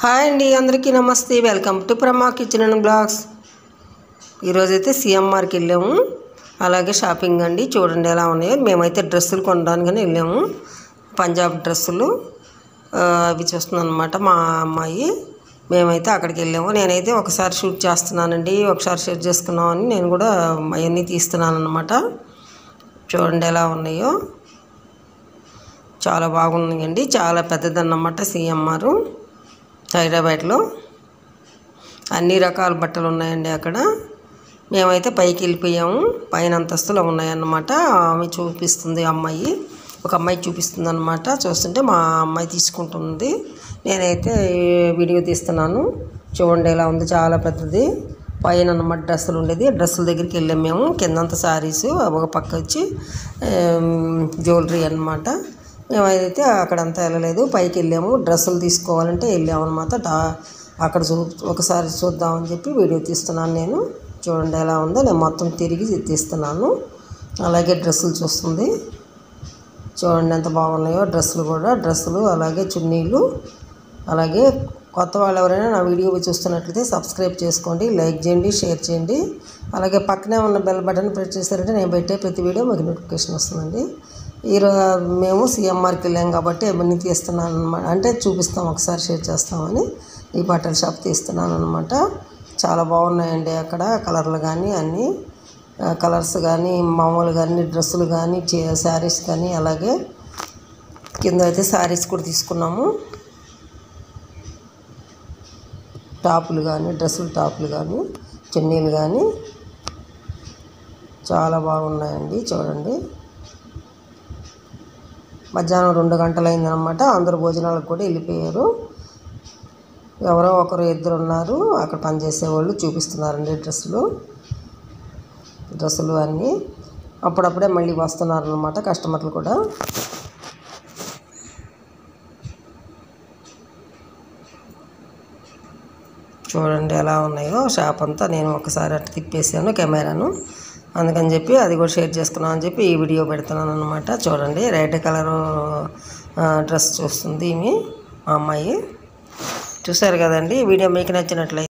hi అండి అందరికీ నమస్తే welcome to Prama kitchen and blogs ఈరోజైతే సిఎంఆర్కి వెళ్ళాము అలాగే షాపింగ్ అండి చూడండి ఎలా ఉన్నాయో మేమైతే డ్రెస్సులు కొనడానికని వెళ్ళాము పంజాబ్ డ్రెస్సులు ఆ, అవి చూస్తున్నాను అనమాట మా అమ్మాయి మేమైతే అక్కడికి వెళ్ళాము నేనైతే ఒకసారి షూట్ చేస్తున్నానండి ఒకసారి షూట్ చేసుకున్నామని నేను కూడా అవన్నీ తీస్తున్నాను అనమాట చూడండి ఎలా ఉన్నాయో చాలా బాగున్నాయండి చాలా పెద్దదన్నమాట సిఎంఆర్ హైదరాబాద్లో అన్ని రకాల బట్టలు ఉన్నాయండి అక్కడ మేమైతే పైకి వెళ్ళిపోయాము పైన అంతస్తులో ఉన్నాయన్నమాట ఆమె చూపిస్తుంది అమ్మాయి ఒక అమ్మాయి చూపిస్తుంది అనమాట చూస్తుంటే మా అమ్మాయి తీసుకుంటుంది నేనైతే వీడియో తీస్తున్నాను చూడండి ఎలా ఉంది చాలా పెద్దది పైన అన్నమాట డ్రెస్సులు ఉండేది డ్రెస్సుల దగ్గరికి వెళ్ళాం మేము కిందంతా శారీస్ ఒక పక్క వచ్చి జ్యువెలరీ అన్నమాట మేమైతే అక్కడంతా వెళ్ళలేదు పైకి వెళ్ళాము డ్రెస్సులు తీసుకోవాలంటే వెళ్ళాము అనమాట అక్కడ చూ ఒకసారి చూద్దామని చెప్పి వీడియో తీస్తున్నాను నేను చూడండి ఎలా ఉందో నేను మొత్తం తిరిగి తీస్తున్నాను అలాగే డ్రెస్సులు చూస్తుంది చూడండి ఎంత బాగున్నాయో డ్రెస్సులు కూడా డ్రెస్సులు అలాగే చున్నీలు అలాగే కొత్త వాళ్ళు ఎవరైనా నా వీడియో చూస్తున్నట్లయితే సబ్స్క్రైబ్ చేసుకోండి లైక్ చేయండి షేర్ చేయండి అలాగే పక్కనే ఉన్న బెల్ బటన్ ప్రెస్ చేశారంటే నేను పెట్టే ప్రతి వీడియో మీకు నోటిఫికేషన్ వస్తుందండి ఈరోజు మేము సిఎంఆర్కి వెళ్ళాం కాబట్టి అవన్నీ తీస్తున్నాను అనమాట అంటే చూపిస్తాం ఒకసారి షేర్ చేస్తామని ఈ బట్టల షాప్ తీస్తున్నాను అనమాట చాలా బాగున్నాయండి అక్కడ కలర్లు కానీ అన్నీ ఆ, కలర్స్ కానీ మామూలు కానీ డ్రెస్సులు కానీ శారీస్ కానీ అలాగే కింద అయితే శారీస్ కూడా తీసుకున్నాము టాపులు కానీ డ్రెస్సులు టాపులు కానీ చున్నీలు కానీ చాలా బాగున్నాయండి చూడండి మధ్యాహ్నం రెండు గంటలు అయిందనమాట అందరూ భోజనాలకు కూడా వెళ్ళిపోయారు ఎవరో ఒకరు ఇద్దరు ఉన్నారు అక్కడ పనిచేసే వాళ్ళు చూపిస్తున్నారండి డ్రెస్సులు డ్రెస్సులు అన్నీ అప్పుడప్పుడే మళ్ళీ వస్తున్నారు అనమాట కస్టమర్లు కూడా చూడండి ఎలా ఉన్నాయో షాప్ అంతా నేను ఒకసారి అట్లా తిప్పేసాను కెమెరాను అందుకని చెప్పి అది కూడా షేర్ చేసుకున్నాను అని చెప్పి ఈ వీడియో పెడుతున్నాను అనమాట చూడండి రెడ్ కలర్ డ్రెస్ చూస్తుంది ఈమె మా అమ్మాయి చూసారు కదండి ఈ వీడియో మీకు నచ్చినట్లయితే